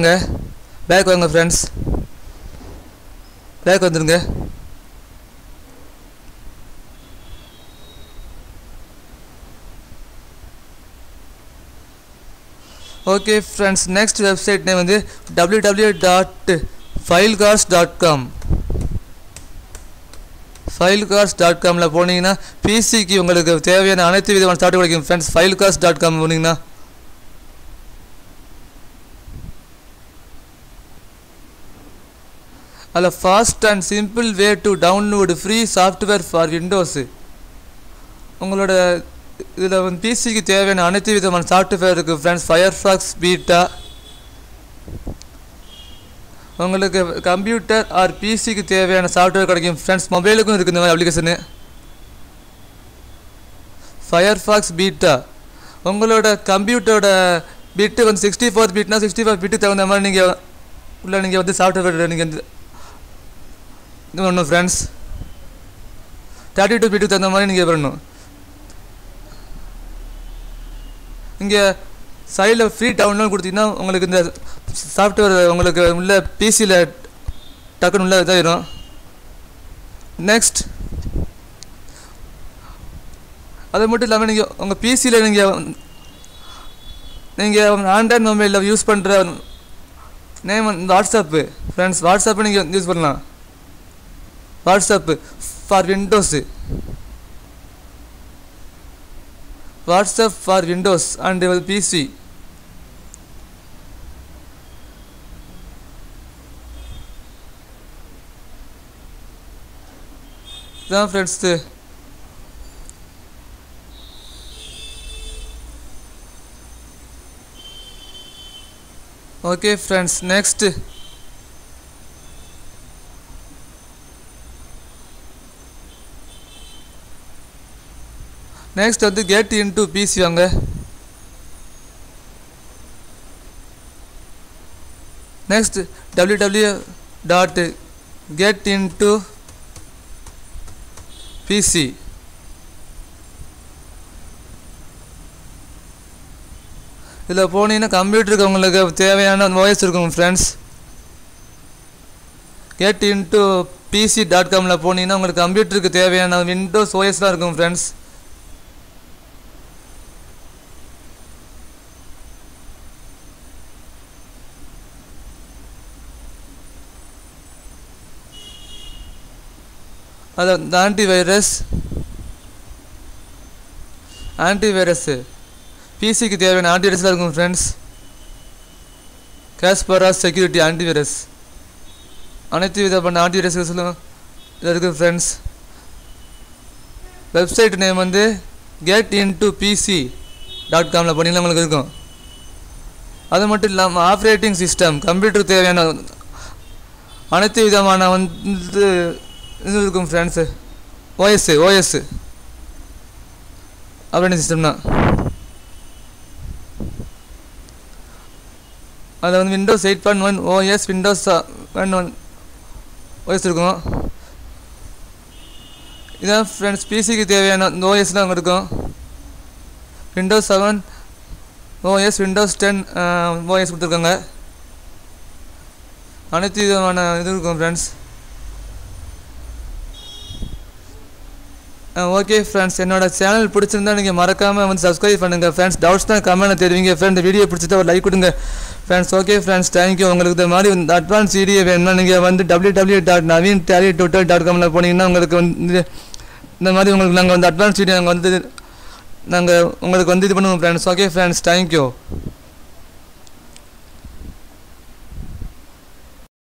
வாங்க பேக் வாங்க friends back வந்துருங்க okay friends next website name வந்து W W dot file cars dot com file cars dot காமில் போனீங்கன்னா பிசிக்கு உங்களுக்கு தேவையான அனைத்து விதமான சாஃப்ட்வேர் கிடைக்கும் friends file cars dot com போனீங்கன்னா அதில் fast and simple way to download free software for Windows உங்களோட இதில் வந்து பிசிக்கு தேவையான அனைத்து விதமான சாஃப்ட்வேர் இருக்குது ஃப்ரெண்ட்ஸ் ஃபயர்ஃபாக்ஸ் பீட்டா உங்களுக்கு கம்ப்யூட்டர் ஆர் பிசிக்கு தேவையான சாஃப்ட்வேர் கிடைக்கும் ஃப்ரெண்ட்ஸ் மொபைலுக்கும் இருக்குது இந்த மாதிரி அப்ளிகேஷனு ஃபயர்ஃபாக்ஸ் பீட்டா உங்களோட கம்ப்யூட்டரோட பிட்டு வந்து சிக்ஸ்டி ஃபோர் பிட்னா சிக்ஸ்டி ஃபோர் பிட்டு தகுந்த மாதிரி நீங்கள் உள்ள நீங்கள் வந்து சாஃப்ட்வேர் நீங்கள் வந்து இது பண்ணணும் ஃப்ரெண்ட்ஸ் தேர்ட்டி டூ பிட்டுக்கு தகுந்த மாதிரி நீங்கள் பண்ணணும் இங்கே சைடில் ஃப்ரீ டவுன்லோட் கொடுத்தீங்கன்னா உங்களுக்கு இந்த சாஃப்ட்வேர் உங்களுக்கு உள்ள பிசியில் டக்குன்னு உள்ள இதாயிரும் நெக்ஸ்ட் அது மட்டும் இல்லாமல் நீங்கள் உங்கள் பிசியில் நீங்கள் நீங்கள் ஆண்ட்ராய்ட் மொபைலில் யூஸ் பண்ணுற நேம் வந்து வாட்ஸ்அப்பு ஃப்ரெண்ட்ஸ் வாட்ஸ்அப்பை நீங்கள் யூஸ் பண்ணலாம் WhatsApp for Windows WhatsApp for Windows and PC இதான் friends okay friends next next வந்து கெட் இன்டு பிசி வாங்க next W W dot get into PC இதில் போனீங்கன்னா கம்ப்யூட்டருக்கு உங்களுக்கு தேவையான ஓஎஸ் இருக்கும் friends get into PC dot காமில் போனீங்கன்னா உங்களுக்கு கம்ப்யூட்டருக்கு தேவையான விண்டோஸ் ஓஎஸ்லாம் இருக்கும் ஃப்ரெண்ட்ஸ் அது இந்த ஆன்டிவைரஸ் ஆன்டிவைரஸ்ஸு பிசிக்கு தேவையான ஆன்டிவைரஸ்லாம் இருக்கும் ஃப்ரெண்ட்ஸ் கேஸ்பராஸ் செக்யூரிட்டி ஆன்டிவைரஸ் அனைத்து விதமான ஆன்டிவைரஸ்களும் இதில் இருக்குது ஃப்ரெண்ட்ஸ் வெப்சைட் நேம் வந்து கெட் இன்டு பிசி டாட் காமில் பண்ணிங்கன்னா உங்களுக்கு இருக்கும் அது மட்டும் இல்லாமல் ஆப்ரேட்டிங் சிஸ்டம் கம்ப்யூட்டருக்கு தேவையான அனைத்து விதமான வந்து இது இருக்கும் friends OS OS operating system தான் அதில் வந்து Windows eight point one OS Windows one one OS இருக்கும் இதான் ஃப்ரெண்ட்ஸ் பிசிக்கு தேவையான ஓஎஸ்லாம் அங்கே இருக்கும் Windows seven OS Windows ten OS கொடுத்துருக்காங்க அனைத்து விதமான இது இருக்கும் ஃப்ரெண்ட்ஸ் ஓகே ஃப்ரெண்ட்ஸ் என்னோட சேனல் பிடிச்சிருந்தா நீங்கள் மறக்காமல் வந்து சப்ஸ்கிரைப் பண்ணுங்கள் ஃப்ரெண்ட்ஸ் டவுட்ஸ் தான் கமெண்ட் தெரிவிங்க ஃப்ரெண்ட் இந்த வீடியோ பிடிச்சிட்டா ஒரு லைக் கொடுங்க ஃப்ரெண்ட்ஸ் ஓகே ஃப்ரெண்ட்ஸ் தேங்க்யூ உங்களுக்கு இந்த மாதிரி இந்த அட்வான்ஸ் வீடியோ வேணும்னா நீங்கள் வந்து W W dot Naveen daily tutor dot காமில் போனீங்கன்னா உங்களுக்கு வந்து இந்த மாதிரி உங்களுக்கு நாங்கள் வந்து அட்வான்ஸ் வீடியோ நாங்கள் வந்து நாங்கள் உங்களுக்கு வந்து இது பண்ணுவோம் ஃப்ரெண்ட்ஸ் ஓகே ஃப்ரெண்ட்ஸ் தேங்க்யூ